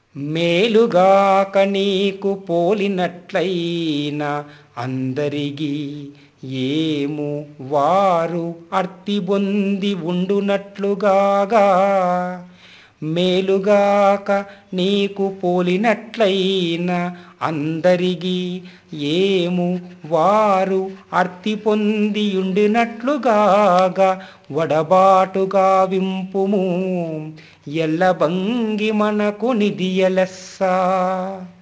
మేలుగాక నీకు పోలినట్లయిన అందరిగి ఏము వారు అర్తి బొంది ఉండునట్లుగాగా మేలుగాక నీకు పోలినట్లయిన అందరిగి ఏము వారు అర్తి పొంది ఉండినట్లుగాగా వడబాటుగా వింపుము ఎల్లబంగి మనకు నిధియలెస్సా